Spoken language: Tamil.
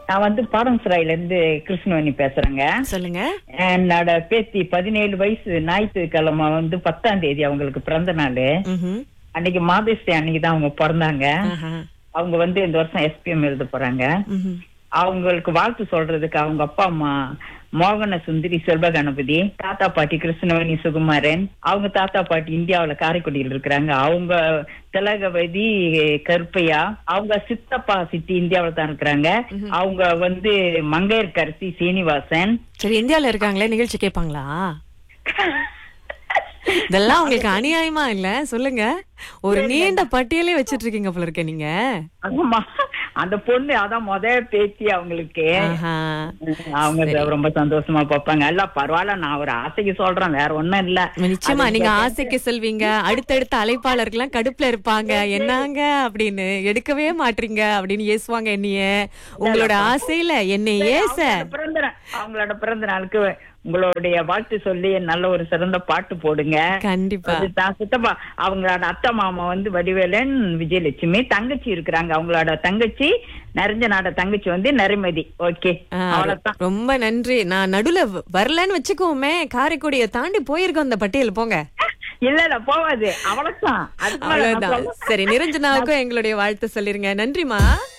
நான் வந்து பாடம்சராயில இருந்து கிருஷ்ணவேணி பேசுறேங்க சொல்லுங்க என்னோட பேத்தி பதினேழு வயசு ஞாயிற்றுக்கிழமை வந்து பத்தாம் தேதி அவங்களுக்கு பிறந்த நாள் ம்ஹும். அன்னைக்கு மாதேஸ்டே அன்னைக்கு தான் அவங்க பிறந்தாங்க ஆஹா. அவங்க வந்து இந்த வருஷம் எஸ்பிஎம் எழுத போறாங்க ம்ஹும். அவங்களுக்கு வாழ்த்து சொல்றதுக்கு அவங்க அப்பா அம்மா மோகன சுந்தரி செல்வ கணபதி தாத்தா பாட்டி கிருஷ்ணவேணி சுகுமாரன் அவங்க தாத்தா பாட்டி இந்தியாவுல காரைக்குடியில் இருக்கிறாங்க அவங்க திலகவதி கருப்பையா அவங்க சித்தப்பா சித்தி இந்தியாவுல தான் இருக்கிறாங்க அவங்க வந்து மங்கையர்கரசி சீனிவாசன் சரி இந்தியால இருக்காங்களே நிகழ்ச்சி கேட்பாங்களா இதெல்லாம் உங்களுக்கு அநியாயமா இல்ல சொல்லுங்க ஒரு நீண்ட பட்டியலே வச்சிட்டு இருக்கீங்க போல இருக்க நீங்க ஆமா அந்த பொண்ணு அதான் முத பேத்தி அவங்களுக்கு ஆஹா. அவங்க ரொம்ப சந்தோஷமா பார்ப்பாங்க எல்லாம் பரவாயில்ல நான் ஒரு ஆசைக்கு சொல்றேன் வேற ஒண்ணும் இல்ல நிச்சயமா நீங்க ஆசைக்கு செல்வீங்க அடுத்தடுத்த அழைப்பாளர்கள்லாம் கடுப்புல இருப்பாங்க என்னங்க அப்படின்னு எடுக்கவே மாட்டீங்க அப்படின்னு ஏசுவாங்க என்னைய உங்களோட ஆசையில என்னை ஏச அவங்களோட பிறந்த நாள் அவங்களோட பிறந்த நாளுக்கு உங்களுடைய வாழ்த்து சொல்லி நல்ல ஒரு சிறந்த பாட்டு போடுங்க கண்டிப்பா அது தான் சித்தப்பா அவங்களோட அத்தை மாமா வந்து வடிவேலன் விஜயலட்சுமி தங்கச்சி இருக்கிறாங்க அவங்களோட தங்கச்சி நரஞ்சனோட தங்கச்சி வந்து நரிமதி ஓகே ஆ, அவ்வளவுதான் ரொம்ப நன்றி நான் நடுவுல வ- வரலன்னு வச்சுக்கோமே காரைக்குடிய தாண்டி போயிருக்கோம் அந்த பட்டியல் போங்க இல்ல இல்ல போவாது அவ்வளவுதான் அதுக்கு மேல நான் அவ்வளவுதான் சொல்ல- சரி நிரஞ்சனாவுக்கும் எங்களுடைய வாழ்த்து சொல்லிருங்க நன்றிமா